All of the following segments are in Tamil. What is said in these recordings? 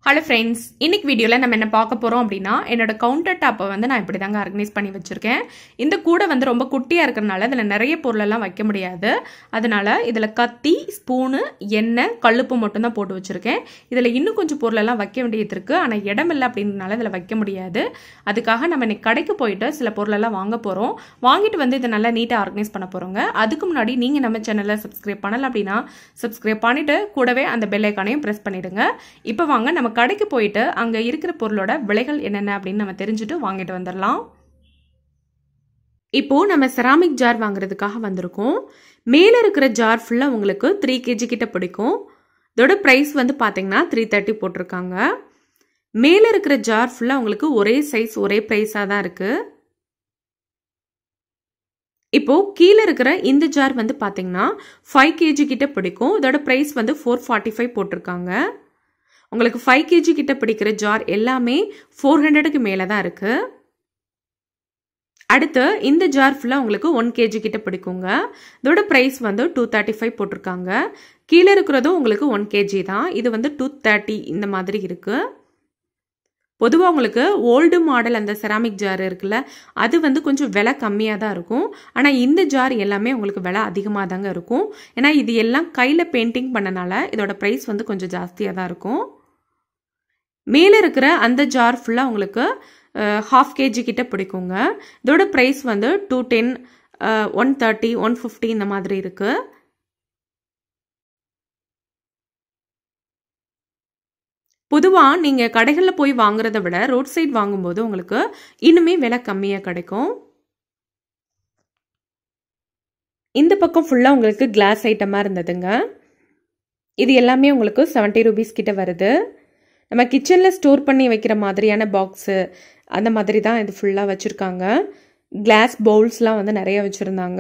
ஹலோ ஃப்ரெண்ட்ஸ் இன்னைக்கு வீடியோவில் நம்ம என்ன பார்க்க போகிறோம் அப்படின்னா என்னோட கவுண்டர் டாப்பை வந்து நான் இப்படி தாங்க ஆர்கனைஸ் பண்ணி வச்சுருக்கேன் இந்த கூடை வந்து ரொம்ப குட்டியாக இருக்கிறனால இதில் நிறைய பொருளெல்லாம் வைக்க முடியாது அதனால் இதில் கத்தி ஸ்பூனு எண்ணெய் கல்லுப்பு மட்டும்தான் போட்டு வச்சுருக்கேன் இதில் இன்னும் கொஞ்சம் பொருளெல்லாம் வைக்க வேண்டியது இருக்குது ஆனால் இடம் இல்லை அப்படின்றனால இதில் வைக்க முடியாது அதுக்காக நம்ம இன்னைக்கு கடைக்கு போயிட்டு சில பொருளெல்லாம் வாங்க போகிறோம் வாங்கிட்டு வந்து இதை நல்லா நீட்டாக ஆர்கனைஸ் பண்ண போகிறோங்க அதுக்கு முன்னாடி நீங்கள் நம்ம சேனலை சப்ஸ்கிரைப் பண்ணல அப்படின்னா சப்ஸ்கிரைப் பண்ணிவிட்டு கூடவே அந்த பெல் ஐக்கானையும் ப்ரெஸ் பண்ணிவிடுங்க இப்போ வாங்க நம்ம கடைக்கு போயிட்டு அங்கே இருக்கிற பொருளோட விலைகள் என்னென்ன அப்படின்னு நம்ம தெரிஞ்சுட்டு வாங்கிட்டு வந்துடலாம் இப்போ நம்ம செராமிக் ஜார் வாங்குறதுக்காக வந்திருக்கோம் மேலே இருக்கிற ஜார் ஃபுல்லாக உங்களுக்கு த்ரீ கேஜி கிட்ட பிடிக்கும் இதோட ப்ரைஸ் வந்து பார்த்தீங்கன்னா த்ரீ தேர்ட்டி போட்டிருக்காங்க மேலே இருக்கிற ஜார் ஃபுல்லாக உங்களுக்கு ஒரே சைஸ் ஒரே ப்ரைஸாக தான் இருக்குது இப்போ கீழே இருக்கிற இந்த ஜார் வந்து பார்த்தீங்கன்னா ஃபைவ் கேஜி கிட்ட பிடிக்கும் இதோட ப்ரைஸ் வந்து ஃபோர் ஃபார்ட்டி ஃபைவ் போட்டிருக்காங்க உங்களுக்கு ஃபைவ் கேஜி கிட்ட பிடிக்கிற ஜார் எல்லாமே ஃபோர் ஹண்ட்ரடுக்கு மேலே தான் இருக்குது அடுத்து இந்த ஜார் ஃபுல்லாக உங்களுக்கு ஒன் கேஜி கிட்ட பிடிக்குங்க இதோட ப்ரைஸ் வந்து டூ தேர்ட்டி ஃபைவ் போட்டிருக்காங்க கீழே இருக்கிறதும் உங்களுக்கு ஒன் கேஜி தான் இது வந்து டூ தேர்ட்டி இந்த மாதிரி இருக்குது பொதுவாக உங்களுக்கு ஓல்டு மாடல் அந்த செராமிக் ஜார் இருக்குல்ல அது வந்து கொஞ்சம் விலை கம்மியாக தான் இருக்கும் ஆனால் இந்த ஜார் எல்லாமே உங்களுக்கு விலை அதிகமாக தாங்க இருக்கும் ஏன்னா இது எல்லாம் கையில் பெயிண்டிங் பண்ணனால இதோட ப்ரைஸ் வந்து கொஞ்சம் ஜாஸ்தியாக தான் இருக்கும் மேலே இருக்கிற அந்த ஜார் ஃபுல்லாக உங்களுக்கு ஹாஃப் கேஜி கிட்ட பிடிக்குங்க இதோட ப்ரைஸ் வந்து two ten one thirty one fifty இந்த மாதிரி இருக்குது பொதுவாக நீங்கள் கடைகளில் போய் வாங்குறத விட ரோட் சைட் வாங்கும்போது உங்களுக்கு இன்னுமே விலை கம்மியாக கிடைக்கும் இந்த பக்கம் ஃபுல்லாக உங்களுக்கு கிளாஸ் ஐட்டமாக இருந்ததுங்க இது எல்லாமே உங்களுக்கு செவன்ட்டி ருபீஸ் கிட்ட வருது நம்ம கிச்சனில் ஸ்டோர் பண்ணி வைக்கிற மாதிரியான பாக்ஸு அந்த மாதிரி தான் இது ஃபுல்லாக வச்சுருக்காங்க கிளாஸ் பவுல்ஸ்லாம் வந்து நிறைய வச்சுருந்தாங்க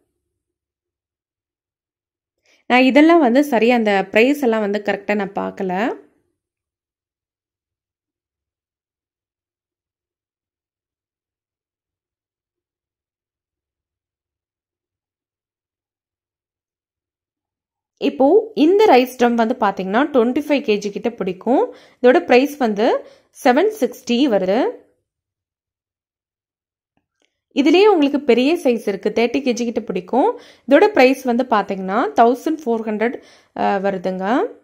நான் இதெல்லாம் வந்து சரியாக அந்த ப்ரைஸ் எல்லாம் வந்து கரெக்டாக நான் பார்க்கல இப்போது இந்த ரைஸ் ட்ரம் வந்து பார்த்தீங்கன்னா டுவெண்ட்டி ஃபைவ் கேஜி கிட்ட பிடிக்கும் இதோட ப்ரைஸ் வந்து செவன் சிக்ஸ்டி வருது இதுலேயே உங்களுக்கு பெரிய சைஸ் இருக்குது தேர்ட்டி கேஜி கிட்ட பிடிக்கும் இதோட ப்ரைஸ் வந்து பார்த்தீங்கன்னா தௌசண்ட் ஃபோர் ஹண்ட்ரட் வருதுங்க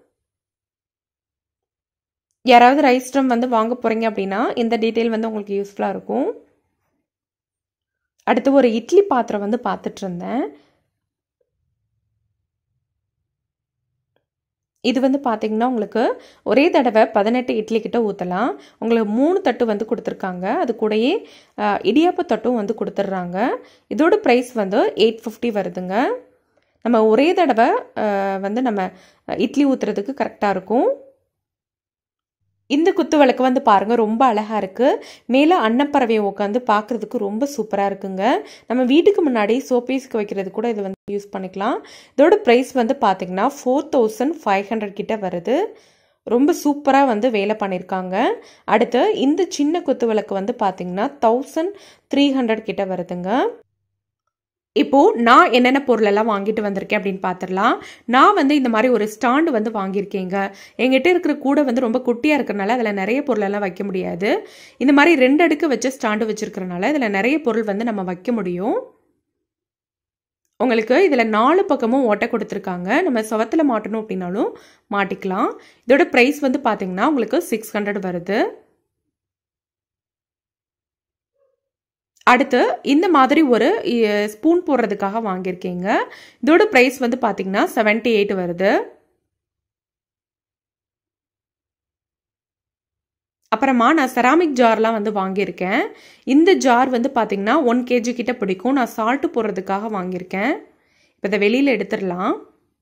யாராவது ரைஸ் ட்ரம் வந்து வாங்க போகிறீங்க அப்படின்னா இந்த டீட்டெயில் வந்து உங்களுக்கு யூஸ்ஃபுல்லாக இருக்கும் அடுத்து ஒரு இட்லி பாத்திரம் வந்து பார்த்துட்டு இருந்தேன் இது வந்து பார்த்தீங்கன்னா உங்களுக்கு ஒரே தடவை பதினெட்டு இட்லி கிட்ட ஊற்றலாம் உங்களுக்கு மூணு தட்டு வந்து கொடுத்துருக்காங்க அது கூடயே இடியாப்ப தட்டும் வந்து கொடுத்துட்றாங்க இதோட ப்ரைஸ் வந்து எயிட் ஃபிஃப்டி வருதுங்க நம்ம ஒரே தடவை வந்து நம்ம இட்லி ஊற்றுறதுக்கு கரெக்டாக இருக்கும் இந்த குத்து விளக்கு வந்து பாருங்கள் ரொம்ப அழகாக இருக்குது மேலே அன்னப்பறவையை உட்காந்து பார்க்குறதுக்கு ரொம்ப சூப்பராக இருக்குங்க நம்ம வீட்டுக்கு முன்னாடி சோப்பீஸ்க்கு வைக்கிறது கூட இது வந்து யூஸ் பண்ணிக்கலாம் இதோட ப்ரைஸ் வந்து பார்த்திங்கன்னா ஃபோர் தௌசண்ட் ஃபைவ் ஹண்ட்ரட் கிட்ட வருது ரொம்ப சூப்பராக வந்து வேலை பண்ணியிருக்காங்க அடுத்து இந்த சின்ன குத்து விளக்கு வந்து பார்த்திங்கன்னா தௌசண்ட் த்ரீ ஹண்ட்ரட் கிட்ட வருதுங்க இப்போது நான் என்னென்ன பொருளெல்லாம் வாங்கிட்டு வந்திருக்கேன் அப்படின்னு பார்த்துடலாம் நான் வந்து இந்த மாதிரி ஒரு ஸ்டாண்டு வந்து வாங்கியிருக்கேங்க எங்கிட்ட இருக்கிற கூடை வந்து ரொம்ப குட்டியாக இருக்கிறனால அதில் நிறைய பொருளெல்லாம் வைக்க முடியாது இந்த மாதிரி ரெண்டு அடுக்கு வச்ச ஸ்டாண்டு வச்சுருக்கிறனால இதில் நிறைய பொருள் வந்து நம்ம வைக்க முடியும் உங்களுக்கு இதில் நாலு பக்கமும் ஓட்டை கொடுத்துருக்காங்க நம்ம சவத்தில் மாட்டணும் அப்படின்னாலும் மாட்டிக்கலாம் இதோட ப்ரைஸ் வந்து பார்த்தீங்கன்னா உங்களுக்கு சிக்ஸ் ஹண்ட்ரட் வருது அடுத்து இந்த மாதிரி ஒரு ஸ்பூன் போடுறதுக்காக வாங்கியிருக்கீங்க இதோட ப்ரைஸ் வந்து பார்த்தீங்கன்னா செவன்டி எயிட் வருது அப்புறமா நான் செராமிக் ஜார்லாம் வந்து வாங்கியிருக்கேன் இந்த ஜார் வந்து பார்த்தீங்கன்னா ஒன் கேஜி கிட்ட பிடிக்கும் நான் சால்ட்டு போடுறதுக்காக வாங்கியிருக்கேன் இப்போ இதை வெளியில் எடுத்துடலாம்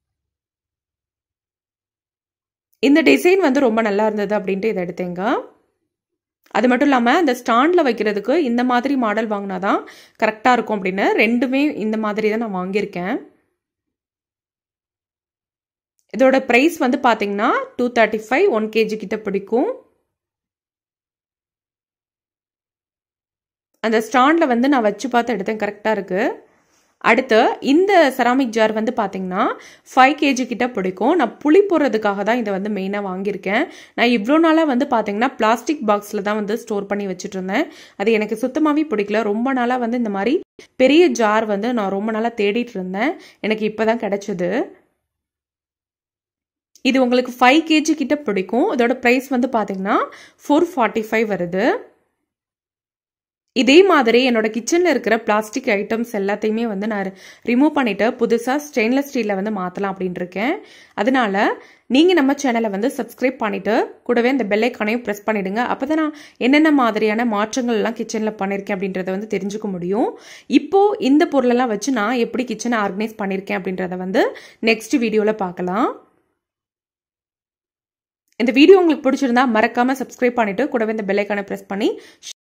இந்த டிசைன் வந்து ரொம்ப நல்லா இருந்தது அப்படின்ட்டு இதை எடுத்தேங்க அது மட்டும் இல்லாமல் அந்த ஸ்டாண்டில் வைக்கிறதுக்கு இந்த மாதிரி மாடல் வாங்கினா தான் கரெக்டாக இருக்கும் அப்படின்னு ரெண்டுமே இந்த மாதிரி தான் நான் வாங்கியிருக்கேன் இதோட ப்ரைஸ் வந்து பார்த்தீங்கன்னா two thirty five one KG கிட்ட பிடிக்கும் அந்த ஸ்டாண்டில் வந்து நான் வச்சு பார்த்து எடுத்தேன் கரெக்டாக இருக்குது அடுத்து இந்த செராமிக் ஜார் வந்து பார்த்தீங்கன்னா ஃபைவ் கேஜி கிட்ட பிடிக்கும் நான் புளி போடுறதுக்காக தான் இதை வந்து மெயினாக வாங்கியிருக்கேன் நான் இவ்வளோ நாளாக வந்து பார்த்தீங்கன்னா பிளாஸ்டிக் பாக்ஸில் தான் வந்து ஸ்டோர் பண்ணி வச்சுட்டு இருந்தேன் அது எனக்கு சுத்தமாகவே பிடிக்கல ரொம்ப நாளாக வந்து இந்த மாதிரி பெரிய ஜார் வந்து நான் ரொம்ப நாளாக தேடிட்டு இருந்தேன் எனக்கு இப்போ தான் கிடைச்சது இது உங்களுக்கு ஃபைவ் கேஜி கிட்ட பிடிக்கும் இதோட ப்ரைஸ் வந்து பார்த்தீங்கன்னா ஃபோர் ஃபார்ட்டி ஃபைவ் வருது இதே மாதிரி என்னோட கிச்சனில் இருக்கிற பிளாஸ்டிக் ஐட்டம்ஸ் எல்லாத்தையுமே வந்து நான் ரிமூவ் பண்ணிட்டு புதுசாக ஸ்டெயின்லெஸ் ஸ்டீலில் வந்து மாற்றலாம் அப்படின்னு இருக்கேன் அதனால நீங்கள் நம்ம சேனலை வந்து சப்ஸ்கிரைப் பண்ணிட்டு கூடவே இந்த பெல்லைக்கானையும் ப்ரெஸ் பண்ணிடுங்க அப்போ தான் நான் என்னென்ன மாதிரியான மாற்றங்கள்லாம் கிச்சனில் பண்ணியிருக்கேன் அப்படின்றத வந்து தெரிஞ்சுக்க முடியும் இப்போது இந்த பொருளெல்லாம் வச்சு நான் எப்படி கிச்சனை ஆர்கனைஸ் பண்ணியிருக்கேன் அப்படின்றத வந்து நெக்ஸ்ட் வீடியோவில் பார்க்கலாம் இந்த வீடியோ உங்களுக்கு பிடிச்சிருந்தா மறக்காம சப்ஸ்கிரைப் பண்ணிட்டு கூடவே இந்த பெல்லைக்கானை ப்ரெஸ் பண்ணி